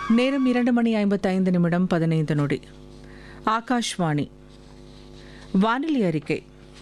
நேரம் இரண்டு மணி ஐம்பத்தைந்து நிமிடம் பதினைந்து நொடி ஆகாஷ்வாணி வானிலை அறிக்கை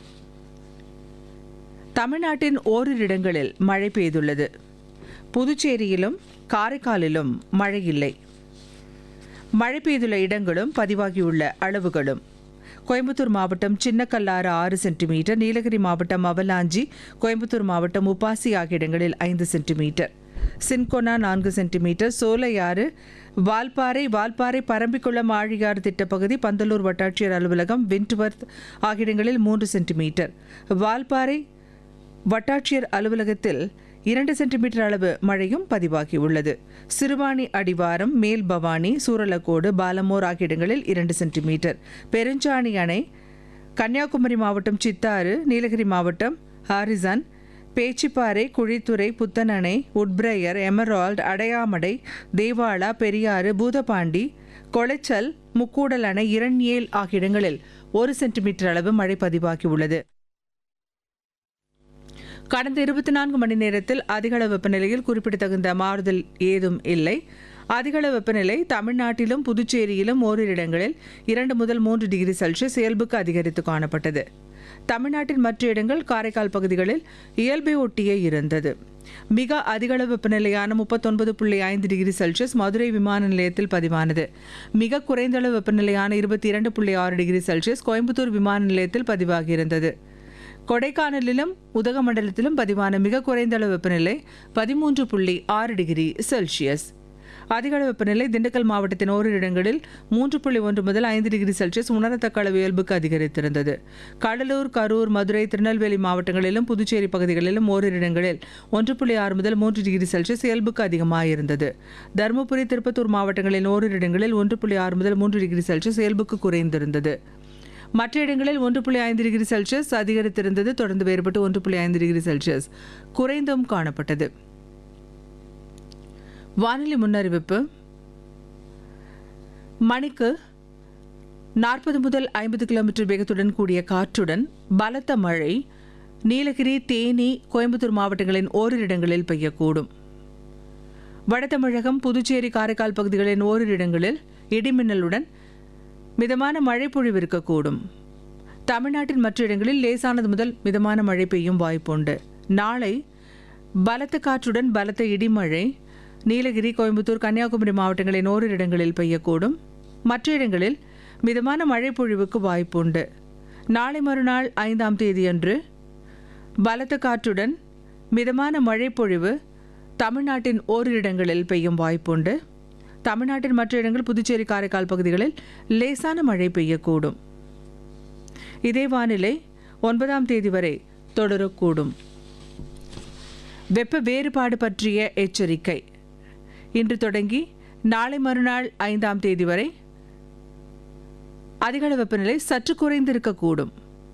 தமிழ்நாட்டின் ஓரிரு இடங்களில் மழை பெய்துள்ளது புதுச்சேரியிலும் காரைக்காலிலும் மழை இல்லை மழை பெய்துள்ள இடங்களும் பதிவாகியுள்ள அளவுகளும் கோயம்புத்தூர் மாவட்டம் சின்னக்கல்லாறு ஆறு சென்டிமீட்டர் நீலகிரி மாவட்டம் அவலாஞ்சி கோயம்புத்தூர் மாவட்டம் உப்பாசி ஆகிய இடங்களில் ஐந்து சென்டிமீட்டர் சின்கொனா நான்கு சென்டிமீட்டர் சோலையாறு வால்பாறை வால்பாறை பரம்பிக்குளம் ஆழியாறு திட்டப்பகுதி பந்தலூர் வட்டாட்சியர் அலுவலகம் விண்ட்வர்த் ஆகிய இடங்களில் மூன்று சென்டிமீட்டர் வால்பாறை வட்டாட்சியர் அலுவலகத்தில் இரண்டு சென்டிமீட்டர் அளவு மழையும் பதிவாகியுள்ளது சிறுவாணி அடிவாரம் மேல் பவானி சூரலக்கோடு பாலமோர் ஆகிய இடங்களில் இரண்டு சென்டிமீட்டர் பெருஞ்சாணி அணை கன்னியாகுமரி மாவட்டம் சித்தாறு நீலகிரி மாவட்டம் Harrison Pechiparai Kuzhithurai Puthenanai Woodbriar Emerald Adayamadai Devala Periyar Boothapandi Colachel Mukkudal அணை இரண்யேல் ஆகிய இடங்களில் ஒரு சென்டிமீட்டர் அளவு மழை பதிவாகியுள்ளது கடந்த இருபத்தி நான்கு மணி நேரத்தில் அதிகளவு வெப்பநிலையில் குறிப்பிடத்தகுந்த மாறுதல் ஏதும் இல்லை அதிகளவு வெப்பநிலை தமிழ்நாட்டிலும் புதுச்சேரியிலும் ஓரிரு இடங்களில் இரண்டு முதல் மூன்று டிகிரி செல்சியஸ் இயல்புக்கு அதிகரித்து காணப்பட்டது தமிழ்நாட்டின் மற்ற இடங்கள் காரைக்கால் பகுதிகளில் இயல்பை ஒட்டியே இருந்தது மிக அதிகளவு வெப்பநிலையான முப்பத்தொன்பது புள்ளி ஐந்து டிகிரி செல்சியஸ் மதுரை விமான நிலையத்தில் பதிவானது மிக குறைந்த அளவு வெப்பநிலையான இருபத்தி இரண்டு புள்ளி ஆறு டிகிரி செல்சியஸ் கோயம்புத்தூர் விமான நிலையத்தில் பதிவாகியிருந்தது கொடைக்கானலிலும் உதகமண்டலத்திலும் பதிவான மிக குறைந்த அளவு வெப்பநிலை பதிமூன்று புள்ளி ஆறு டிகிரி செல்சியஸ் அதிக அளவு வெப்பநிலை திண்டுக்கல் மாவட்டத்தின் ஓரிரு இடங்களில் மூன்று புள்ளி ஒன்று முதல் ஐந்து டிகிரி செல்சியஸ் உணரத்தக்க அளவு இயல்புக்கு அதிகரித்திருந்தது கடலூர் கரூர் மதுரை திருநெல்வேலி மாவட்டங்களிலும் புதுச்சேரி பகுதிகளிலும் ஓரிரு இடங்களில் ஒன்று புள்ளி ஆறு முதல் மூன்று டிகிரி செல்சியஸ் இயல்புக்கு அதிகமாக இருந்தது தருமபுரி திருப்பத்தூர் மாவட்டங்களின் ஓரிரு இடங்களில் ஒன்று புள்ளி ஆறு முதல் மூன்று டிகிரி செல்சியஸ் இயல்புக்கு குறைந்திருந்தது மற்ற இடங்களில் ஒன்று புள்ளி ஐந்து டிகிரி செல்சியஸ் அதிகரித்திருந்தது தொடர்ந்து வேறுபட்டு ஒன்று புள்ளி ஐந்து டிகிரி செல்சியஸ் குறைந்தும் காணப்பட்டது வானிலை முன்னறிவிப்பு மணிக்கு நாற்பது முதல் ஐம்பது கிலோமீட்டர் வேகத்துடன் கூடிய காற்றுடன் பலத்த மழை நீலகிரி தேனி கோயம்புத்தூர் மாவட்டங்களின் ஓரிரு இடங்களில் பெய்யக்கூடும் வட தமிழகம் புதுச்சேரி காரைக்கால் பகுதிகளின் ஓரிரு இடங்களில் இடிமின்னலுடன் மிதமான மழை பொழிவு இருக்கக்கூடும் தமிழ்நாட்டின் மற்ற இடங்களில் லேசானது முதல் மிதமான மழை பெய்யும் வாய்ப்புண்டு நாளை பலத்த காற்றுடன் பலத்த இடிமழை நீலகிரி கோயம்புத்தூர் கன்னியாகுமரி மாவட்டங்களின் ஓரிரு இடங்களில் பெய்யக்கூடும் மற்ற இடங்களில் மிதமான மழை பொழிவுக்கு வாய்ப்புண்டு நாளை மறுநாள் ஐந்தாம் தேதியன்று பலத்த காற்றுடன் மிதமான மழை பொழிவு தமிழ்நாட்டின் ஓரிரு இடங்களில் பெய்யும் வாய்ப்புண்டு தமிழ்நாட்டின் மற்ற இடங்கள் புதுச்சேரி காரைக்கால் பகுதிகளில் லேசான மழை பெய்யக்கூடும் இதே வானிலை ஒன்பதாம் தேதி வரை தொடரக்கூடும் வெப்ப வேறுபாடு பற்றிய எச்சரிக்கை இன்று தொடங்கி நாளை மறுநாள் ஐந்தாம் தேதி வரை அதிகள வெப்பநிலை சற்று குறைந்திருக்கக்கூடும்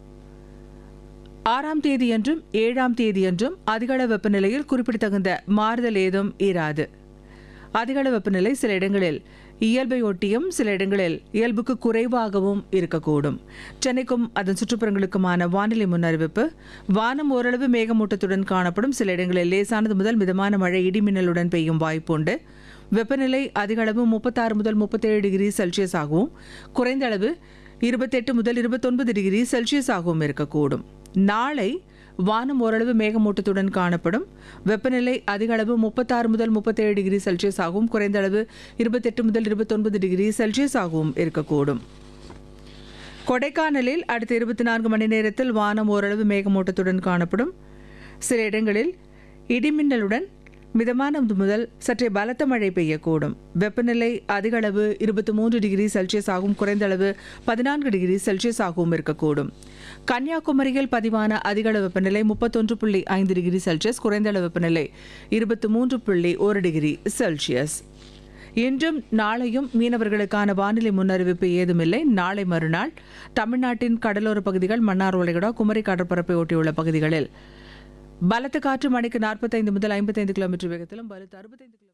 ஆறாம் தேதியன்றும் ஏழாம் தேதியன்றும் அதிகள வெப்பநிலையில் குறிப்பிடத்தகுந்த மாறுதல் ஏதும் இராது அதிகள வெப்பநிலை சில இடங்களில் இயல்பை ஒட்டியும் சில இடங்களில் இயல்புக்கு குறைவாகவும் இருக்கக்கூடும் சென்னைக்கும் அதன் சுற்றுப்புறங்களுக்குமான வானிலை முன்னறிவிப்பு வானம் ஓரளவு மேகமூட்டத்துடன் காணப்படும் சில இடங்களில் லேசானது முதல் மிதமான மழை இடிமின்னலுடன் பெய்யும் வாய்ப்புண்டு வெப்பநிலை அதிக அளவு முப்பத்தாறு முதல் முப்பத்தேழு டிகிரி செல்சியஸ் ஆகவும் குறைந்த அளவு இருபத்தெட்டு முதல் இருபத்தொன்பது டிகிரி செல்சியஸ் ஆகவும் இருக்கக்கூடும் நாளை வானம் ஓரளவு மேகமூட்டத்துடன் காணப்படும் வெப்பநிலை அதிக அளவு முப்பத்தாறு முதல் முப்பத்தேழு டிகிரி செல்சியஸ் ஆகவும் குறைந்த அளவு இருபத்தெட்டு முதல் இருபத்தொன்பது டிகிரி செல்சியஸ் ஆகவும் இருக்கக்கூடும் கொடைக்கானலில் அடுத்த இருபத்தி நான்கு மணி நேரத்தில் வானம் ஓரளவு மேகமூட்டத்துடன் காணப்படும் சில இடங்களில் இடிமின்னலுடன் மிதமான முதல் சற்றே பலத்த மழை பெய்யக்கூடும் வெப்பநிலை அதிக அளவு இருபத்தி மூன்று டிகிரி செல்சியஸ் ஆகவும் குறைந்த அளவு பதினான்கு டிகிரி செல்சியஸ் ஆகவும் இருக்கக்கூடும் கன்னியாகுமரியில் பதிவான அதிக அளவு வெப்பநிலை முப்பத்தொன்று புள்ளி ஐந்து டிகிரி செல்சியஸ் குறைந்த அளவு வெப்பநிலை இருபத்தி மூன்று புள்ளி ஒரு டிகிரி செல்சியஸ் இன்றும் நாளையும் மீனவர்களுக்கான வானிலை முன்னறிவிப்பு ஏதுமில்லை நாளை மறுநாள் தமிழ்நாட்டின் கடலோர பகுதிகள் மன்னார் வளைகுடா குமரி கடற்பரப்பை ஒட்டியுள்ள பகுதிகளில் பலத்த காற்று மணிக்கு நாற்பத்தைந்து முதல் ஐம்பத்தைந்து கிலோமீட்டர் வேகத்திலும் பலத்த அறுபத்தைந்து கிலோ